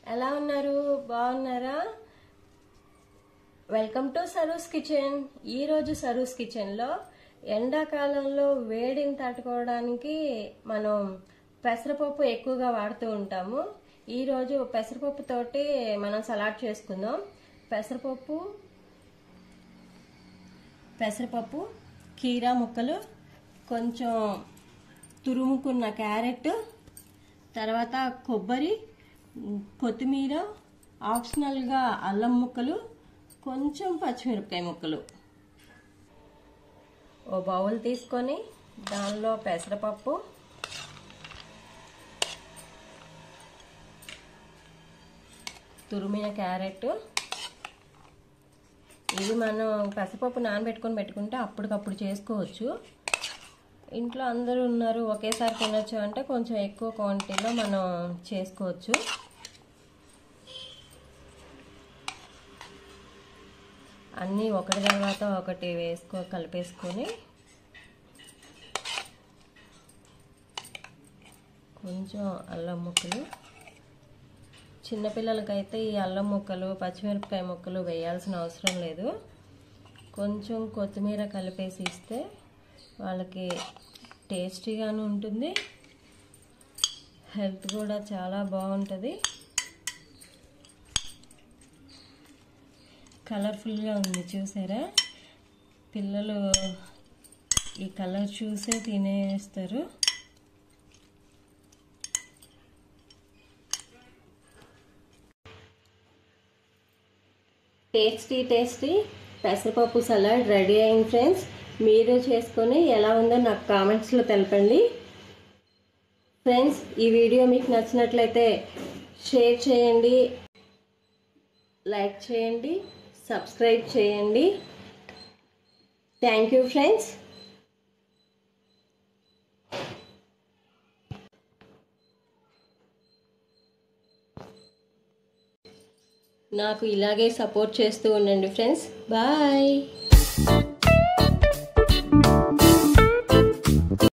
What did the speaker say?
ఎలా ఉన్నారు బాగున్నారా వెల్కమ్ టు సరూస్ కిచెన్ ఈరోజు సరూస్ కిచెన్లో ఎండాకాలంలో వేడిని తట్టుకోవడానికి మనం పెసరపప్పు ఎక్కువగా వాడుతూ ఉంటాము ఈరోజు పెసరపప్పు తోటి మనం సలాడ్ చేసుకుందాం పెసరపప్పు పెసరపప్పు కీరా ముక్కలు కొంచెం తురుముకున్న క్యారెట్ తర్వాత కొబ్బరి కొత్తిమీర ఆప్షనల్గా అల్లం ముక్కలు కొంచెం పచ్చిమిరపకాయ ముక్కలు ఓ బౌల్ తీసుకొని దానిలో పెసరపప్పు తురిమిన క్యారెట్ ఇది మనం పెసరపప్పు నానబెట్టుకొని పెట్టుకుంటే అప్పటికప్పుడు చేసుకోవచ్చు ఇంట్లో అందరూ ఉన్నారు ఒకేసారి తినొచ్చు అంటే కొంచెం ఎక్కువ క్వాంటిటీలో మనం చేసుకోవచ్చు అన్నీ ఒకటి తర్వాత ఒకటి వేసుకో కలిపేసుకొని కొంచెం అల్లం ముక్కలు చిన్నపిల్లలకైతే ఈ అల్లం ముక్కలు పచ్చిమిరపకాయ ముక్కలు వేయాల్సిన అవసరం లేదు కొంచెం కొత్తిమీర కలిపేసి ఇస్తే వాళ్ళకి టేస్టీగాను ఉంటుంది హెల్త్ కూడా చాలా బాగుంటుంది కలర్ఫుల్గా ఉంది చూసారా పిల్లలు ఈ కలర్ చూసే తినేస్తారు టేస్టీ టేస్టీ పెసరపప్పు సలాడ్ రెడీ అయింది ఫ్రెండ్స్ మీరు చేసుకొని ఎలా ఉందో నాకు కామెంట్స్లో తెలపండి ఫ్రెండ్స్ ఈ వీడియో మీకు నచ్చినట్లయితే షేర్ చేయండి లైక్ చేయండి సబ్స్క్రైబ్ చేయండి థ్యాంక్ యూ ఫ్రెండ్స్ నాకు ఇలాగే సపోర్ట్ చేస్తూ ఉండండి ఫ్రెండ్స్ బాయ్